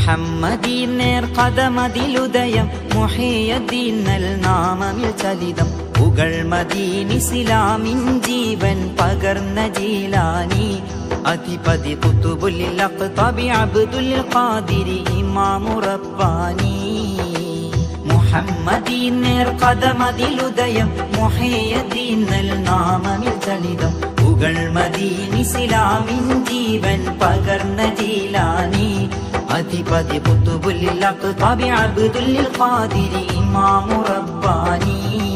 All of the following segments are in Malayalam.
മുഹമ്മദീൻ നേർ കഥമതിലുദയം മുഹയ്യദ്ദീൻ നൽ നാമമിൽ ചലിതം പുകൾ മദീൻ ഇസ്ലാമിൻ ജീവൻ പകർന്ന ജീലാനി അധിപതി കുത്തുബുൽ അഖ്തബി അബ്ദുൽ ഖാദിരി ഇമാമു റബ്ബാനി മുഹമ്മദീൻ നേർ കഥമതിലുദയം മുഹയ്യദ്ദീൻ നൽ നാമമിൽ ചലിതം പുകൾ മദീൻ ഇസ്ലാമിൻ ജീവൻ പകർന്ന ജീലാനി അധിപതി കുത്തുബുൽ അഖ്തബി അബ്ദുൽ ഖാദിരി ഇമാമു റബ്ബാനി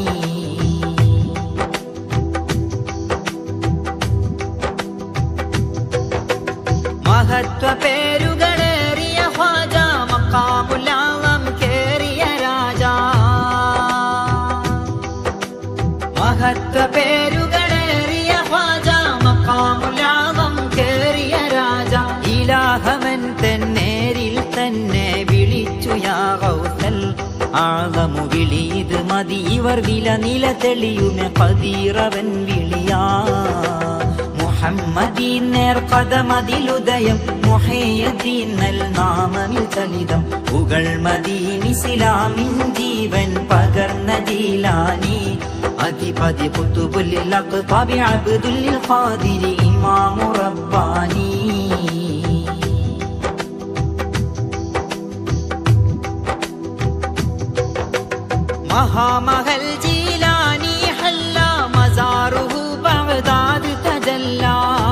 മഹത്വ പേരുകളേറിയ ഖ്വാജ മക്കാമുലാളം കേറിയ രാജ മഹത്വ പേരുകളേറിയ ഖ്വാജ മക്കാമുലാളം കേറിയ രാജ ഇലാഹവൻ തന്നേരിൽ തന്നെ വിളിച്ചു യാ ഗൗസൽ ആളമു വിളിയത് മതി ഇവർ വില നില തെളിയുമെ പതീറവൻ വിളിയാ മുഹമ്മദീൻ നേർ കഥമതിലുദയം മുഹയ്യദ്ദീൻ നൽ നാമമിൽ ചലിതം പുകൾ മദീൻ ഇസ്ലാമിൻ ജീവൻ പകർന്ന ജീലാനി അധിപതി കുത്തുബുൽ അഖ്തബി അബ്ദുൽ ഖാദിരി ഇമാമു റബ്ബാനി മഹാമഹൽ ജീലാനി ഹല്ല മസാറുഹു ബഗ്ദാദ് തജല്ല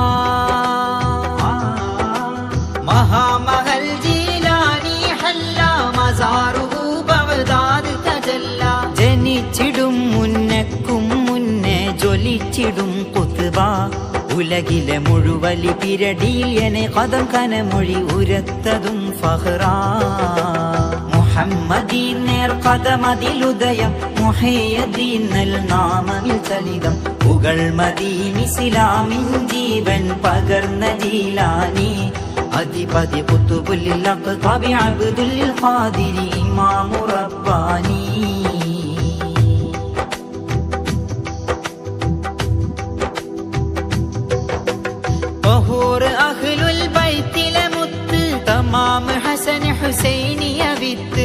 മഹാമഹൽ ജീലാനി ഹല്ല മസാറുഹു ബഗ്ദാദ് തജല്ല ജനിച്ചിടും മുന്നക്കും മുന്നേ ജ്വലിച്ചിടും കുത്തുബ ഉലകിലെ മുഴുവലി പിരടിയിൽ എന്നെ കഥം കനമൊഴി ഉരത്തതും ഫഹ്റാ മുഹമ്മദീൻ നേർ കഥമതിലുദയം മുഹയ്യദ്ദീൻ നൽ നാമമിൽ ചലിതം പുകൾ മദീൻ ഇസ്ലാമിൻ ജീവൻ പകർന്ന ജീലാനി അധിപതി കുത്തുബുൽ അഖ്തബി അബ്ദുൽ ഖാദിരി ഇമാമു റബ്ബാനി طهور أهل البيت لمت تمام حسن حسيني بت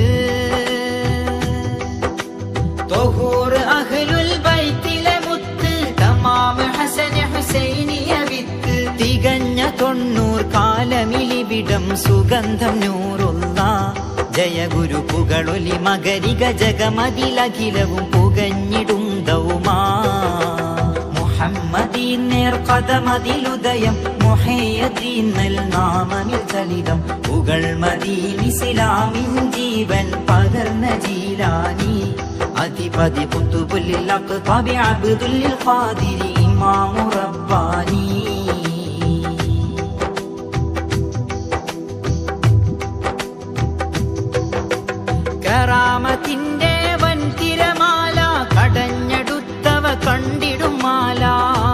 طهور أهل البيت لمت تمام حسن حسيني بت തികഞ്ഞ തൊണ്ണൂർ കാലമിലിവിടം സുഗന്ധം നൂറുള്ള ജയഗുരു പുകളൊലി മകരിക ജഗമതിലഖിലവും പുകഞ്ഞിടും ദൗമാ മുഹമ്മദീൻ നേർ കഥമതിലുദയം മുഹയ്യദ്ദീൻ നൽ നാമമിൽ ചലിതം പുകൾ മദീൻ ഇസ്ലാമിൻ ജീവൻ പകർന്ന ജീലാനി അധിപതി കുത്തുബുൽ അഖ്തബി അബ്ദുൽ ഖാദിരി ഇമാമു റബ്ബാനി കറാമത്തിന്റെ വൻ തിരമാല കടഞ്ഞെടുത്തവ കണ്ടിടും മാല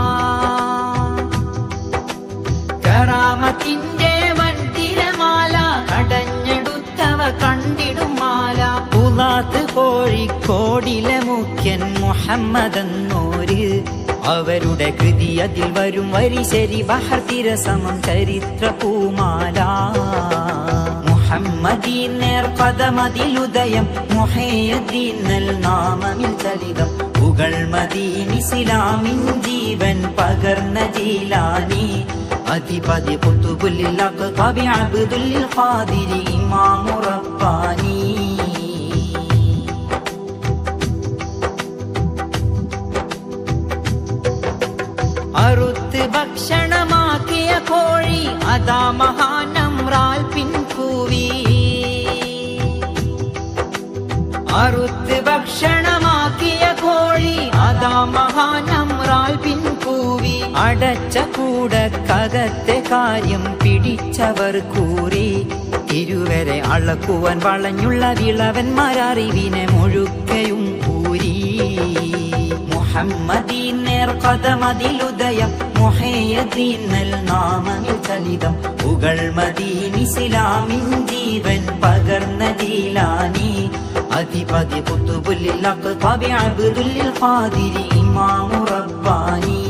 കറാമത്തിന്റെ വൻ തിരമാല കടഞ്ഞെടുത്തവ കണ്ടിടും മാല പുലാത്ത് കോഴിക്കോടിലെ മുഖ്യൻ മുഹമ്മദ് എന്നോര് അവരുടെ കൃതി അതിൽ വരും വരി ശരി ബഹർ തിരസമം ചരിത്ര പൂമാല മുഹമ്മദീൻ നേർ കഥമതിലുദയം മുഹയ്യദ്ദീൻ നൽ നാമമിൽ ചലിതം പുകൾ മദീൻ ഇസ്ലാമിൻ ജീവൻ പകർന്ന ജീലാനി അധിപതി കുത്തുബുൽ അഖ്തബി അബ്ദുൽ ഖാദിരി ഇമാമു റബ്ബാനി അറുത്ത് ഭക്ഷണമാക്കിയ കോഴി അതാ മഹാനമ്രാൽ പിൻകൂവി അറുത്ത് ഭക്ഷണമാക്കിയ കോഴി അതാ മഹാനമ്രാൽ പിൻകൂവി അടച്ച കൂടക്കകത്തെ കാര്യം പിടിച്ചവർ കൂറി ഇരുവരെ അളക്കുവാൻ വളഞ്ഞുള്ള വിളവന്മാരറിവിനെ മുഴുക്കയും കൂരി മുഹമ്മദീൻ നേർ കഥമതിലുദയം മുഹയ്യദ്ദീൻ നൽ നാമമിൽ ചലിതം പുകൾ മദീൻ ഇസ്ലാമിൻ ജീവൻ പകർന്ന ജീലാനി അധിപതി കുത്തുബുൽ അഖ്തബി അബ്ദുൽ ഖാദിരി ഇമാമു റബ്ബാനി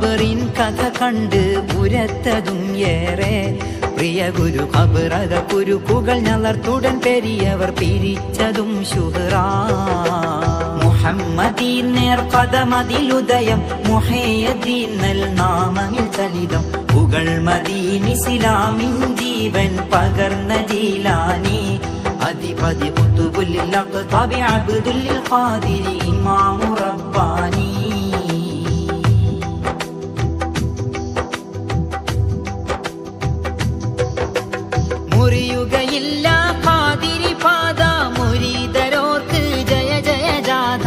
ഖബറിൻ കഥ കണ്ട് ഉരത്തതും ഏറെ പ്രിയ ഗുരു ഖബറക കുരുക്കുകൾ ഞലർത്തുടൻ പെരിയവർ പിരിച്ചതും ശുഹ്റ മുഹമ്മദീൻ നേർ കഥമതിലുദയം മുഹയദീൻ നൽ നാമമിൽ ചലിതം പുകൾ മദീൻ ഇസ്ലാമിൻ ജീവൻ പകർന്ന ജീലാനി അധിപതി കുത്തുബുല്ലിൽ അഖ്താബി അബ്ദുൽ ഖാദിരി ഇമാമു റബ്ബാനി മുറിയുകയില്ല ഖാദിരി പാത മുരീതരോർക്ക് ജയ ജയ ജാഥ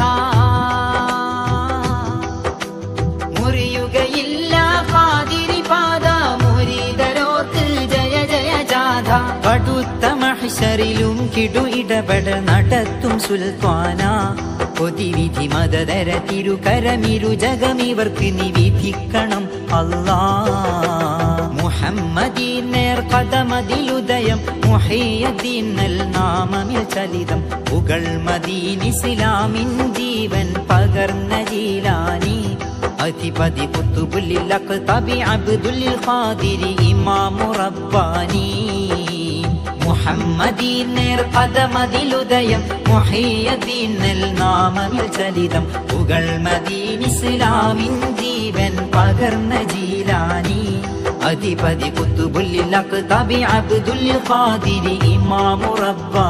മുറിയുകയില്ല ഖാദിരി പാത മുരീതരോർക്ക് ജയ ജയ ജാഥ കടുത്ത മഹ്ശറിലും കിടു ഇടപെട നടത്തും സുൽത്താന പൊതിവിധി മതതര തിരുകരമിരു ജഗമിവർക്ക് നിവിധിക്കണം അല്ലാ മുഹമ്മദീൻ നേർ കഥമതിലുദയം മുഹയ്യദീൻ നൽ നാമമിൽ ചലിതം പുകൾ മദീൻ ഇസ്ലാമിൻ ജീവൻ പകർന്ന ജീലാനി അധിപതി കുത്തുബുല്ലിൽ അഖ്തബി അബ്ദുൽ ഖാദിരി ഇമാമു റബ്ബാനി മുഹമ്മദീൻ നേർ കഥമതിലുദയം മുഹയ്യദീൻ നൽ നാമമിൽ ചലിതം പുകൾ മദീൻ ഇസ്ലാമിൻ ജീവൻ പകർന്ന ജീലാനി അധിപതി കുത്തുബുല്ലിൽ അഖ്തബി അബ്ദുൽ ഖാദിരി ഇമാമു റബ്ബാനി